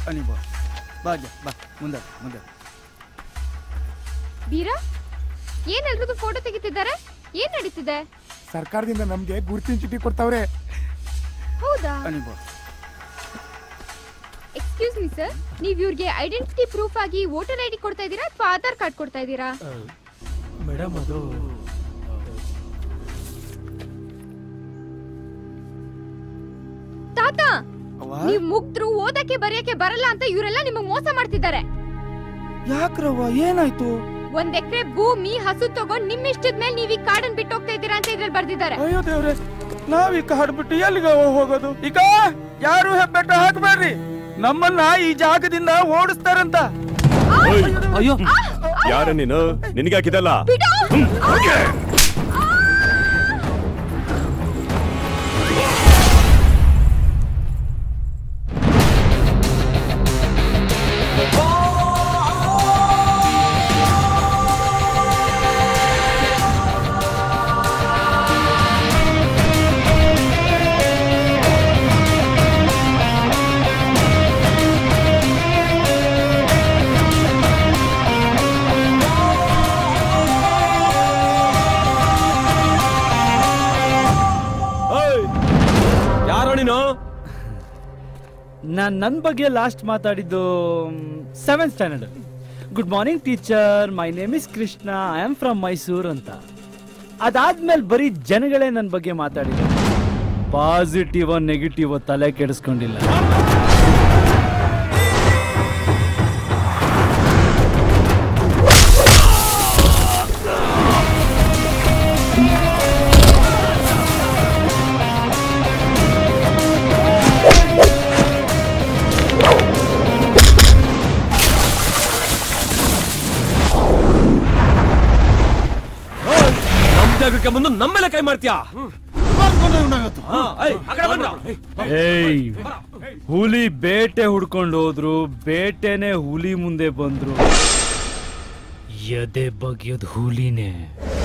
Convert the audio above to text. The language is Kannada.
ಅನಿ ಬಾ ಬಾ ಅಜ್ಜ ಬಾ ಮುಂದೆ ಮುಂದೆ ಬೀರಾ ಏನ್ ಎಲ್ರಿಗೂ ಫೋಟೋ ತೆಗಿತಿದ್ದಾರೆ ಏನ್ ನಡೀತಿದೆ ಸರ್ಕಾರದಿಂದ ನಮ್ಗೆ ಗುರುತಿನ ಚೀಟಿ ಕೊಡ್ತಾವ್ರೆ ಹೌದಾ ಅನಿ ಬಾ ಎಕ್ಸ್ಕ್ಯೂಸ್ ಮಿ ಸರ್ ನೀವ್ ಇವ್ರಿಗೆ ಐಡೆಂಟಿಟಿ ಪ್ರೂಫ್ ಆಗಿ ವೋಟರ್ ಐಡಿ ಕೊಡ್ತಾ ಇದ್ದೀರಾ ಅಥವಾ ಆಧಾರ್ ಕಾರ್ಡ್ ಕೊಡ್ತಾ ಇದ್ದೀರಾ ಮೇಡಮ್ ಅದು ತಾತ ಅವ್ವ ನೀವ್ ಮುಗ್ದ್ರು ಓದಕ್ಕೆ ಬರೆಯಕ್ಕೆ ಬರಲ್ಲ ಅಂತ ಇವರೆಲ್ಲ ನಿಮಗ್ ಮೋಸ ಮಾಡ್ತಿದ್ದಾರೆ ಯಾಕ್ರವ್ವ ಏನಾಯ್ತು ಒಂದ್ ಎಕರೆ ಭೂಮಿ ಹಸು ತಗೊಂಡ್ ನಿಮ್ ಇಷ್ಟದ ಮೇಲೆ ನೀವ್ ಈ ಕಾಡನ್ ಬಿಟ್ಟು ಹೋಗ್ತಾ ಇದ್ದೀರಾ ಅಂತ ಇದ್ರಲ್ಲಿ ಬರ್ದಿದ್ದಾರೆ ಅಯ್ಯೋ ದೇವ್ರೆ ನಾವೀಗ ಹಾಡ್ಬಿಟ್ಟು ಎಲ್ಲಿಗೆ ಹೋಗೋದು ಈಗ ಯಾರು ಹೆಬ್ಬೆಟ್ಟ ಹಾಕ್ಬೇಡ್ರಿ ನಮ್ಮನ್ನ ಈ ಜಾಗದಿಂದ ಓಡಿಸ್ತಾರಂತ ಅಯ್ಯೋ ಯಾರ ನೀನು ನಿನಗೆ ಹಾಕಿದಲ್ಲ ಯಾರೋ ನೀನು ನಾನು ನನ್ನ ಬಗ್ಗೆ ಲಾಸ್ಟ್ ಮಾತಾಡಿದ್ದು seventh standard good morning teacher my name is Krishna I am from Mysuru ಅಂತ ಅದಾದ್ಮೇಲೆ ಬರೀ ಜನಗಳೇ ನನ್ನ ಬಗ್ಗೆ ಮಾತಾಡಿದ್ರು ಪಾಸಿಟಿವ್ ನೆಗೆಟಿವ್ ತಲೆ ಕೆಡಿಸ್ಕೊಂಡಿಲ್ಲ ನಮ್ ಜಾಗಕ್ಕೆ ಬಂದು ನಮ್ಮೆಲ್ಲ ಕೈ ಮಾಡ್ತೀಯಾ ಹಾ, ಏಯ್, ಆ ಕಡೆ ಬನ್ರೋ. ಏಯ್ ಹುಲಿ ಬೇಟೆ ಹುಡ್ಕೊಂಡು ಹೋದ್ರು ಬೇಟೆನೆ ಹುಲಿ ಮುಂದೆ ಬಂದ್ರು ಎದೆ ಬಗೆಯೋದು ಹುಲಿನೇ